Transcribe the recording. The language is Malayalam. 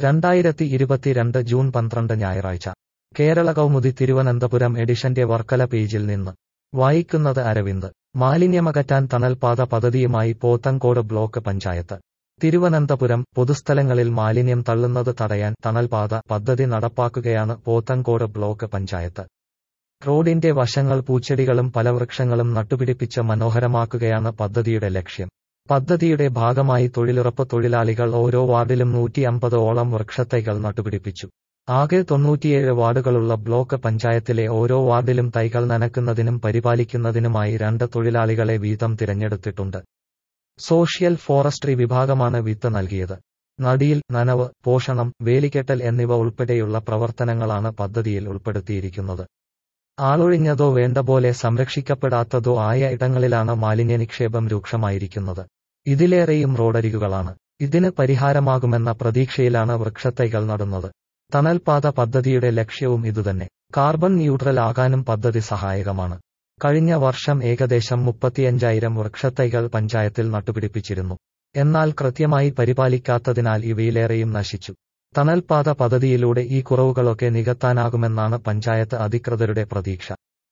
രണ്ടായിരത്തി ഇരുപത്തിരണ്ട് ജൂൺ പന്ത്രണ്ട് ഞായറാഴ്ച കേരള കൗമുദി തിരുവനന്തപുരം എഡിഷന്റെ വർക്കല പേജിൽ നിന്ന് വായിക്കുന്നത് അരവിന്ദ് മാലിന്യമകറ്റാൻ തണൽപാത പദ്ധതിയുമായി പോത്തങ്കോട് ബ്ലോക്ക് പഞ്ചായത്ത് തിരുവനന്തപുരം പൊതുസ്ഥലങ്ങളിൽ മാലിന്യം തള്ളുന്നത് തടയാൻ തണൽപാത പദ്ധതി നടപ്പാക്കുകയാണ് പോത്തങ്കോട് ബ്ലോക്ക് പഞ്ചായത്ത് റോഡിന്റെ വശങ്ങൾ പൂച്ചെടികളും ഫലവൃക്ഷങ്ങളും നട്ടുപിടിപ്പിച്ച് മനോഹരമാക്കുകയാണ് പദ്ധതിയുടെ ലക്ഷ്യം പദ്ധതിയുടെ ഭാഗമായി തൊഴിലുറപ്പ് തൊഴിലാളികൾ ഓരോ വാർഡിലും നൂറ്റി അമ്പത് ഓളം വൃക്ഷത്തൈകൾ നട്ടുപിടിപ്പിച്ചു ആകെ തൊണ്ണൂറ്റിയേഴ് വാർഡുകളുള്ള ബ്ലോക്ക് പഞ്ചായത്തിലെ ഓരോ വാർഡിലും തൈകൾ നനക്കുന്നതിനും പരിപാലിക്കുന്നതിനുമായി രണ്ട് തൊഴിലാളികളെ വീതം തിരഞ്ഞെടുത്തിട്ടുണ്ട് സോഷ്യൽ ഫോറസ്ട്രി വിഭാഗമാണ് വിത്ത് നൽകിയത് നടിയിൽ നനവ് പോഷണം വേലികെട്ടൽ എന്നിവ ഉൾപ്പെടെയുള്ള പ്രവർത്തനങ്ങളാണ് പദ്ധതിയിൽ ഉൾപ്പെടുത്തിയിരിക്കുന്നത് ആളൊഴിഞ്ഞതോ വേണ്ട പോലെ സംരക്ഷിക്കപ്പെടാത്തതോ ആയ ഇടങ്ങളിലാണ് മാലിന്യ നിക്ഷേപം രൂക്ഷമായിരിക്കുന്നത് ഇതിലേറെയും റോഡരികുകളാണ് ഇതിന് പരിഹാരമാകുമെന്ന പ്രതീക്ഷയിലാണ് വൃക്ഷത്തൈകൾ നടുന്നത് തണൽപാത പദ്ധതിയുടെ ലക്ഷ്യവും ഇതുതന്നെ കാർബൺ ന്യൂട്രൽ ആകാനും പദ്ധതി സഹായകമാണ് കഴിഞ്ഞ വർഷം ഏകദേശം മുപ്പത്തിയഞ്ചായിരം വൃക്ഷത്തൈകൾ പഞ്ചായത്തിൽ നട്ടുപിടിപ്പിച്ചിരുന്നു എന്നാൽ കൃത്യമായി പരിപാലിക്കാത്തതിനാൽ ഇവയിലേറെയും നശിച്ചു തണൽപാത പദ്ധതിയിലൂടെ ഈ കുറവുകളൊക്കെ നികത്താനാകുമെന്നാണ് പഞ്ചായത്ത് അധികൃതരുടെ പ്രതീക്ഷ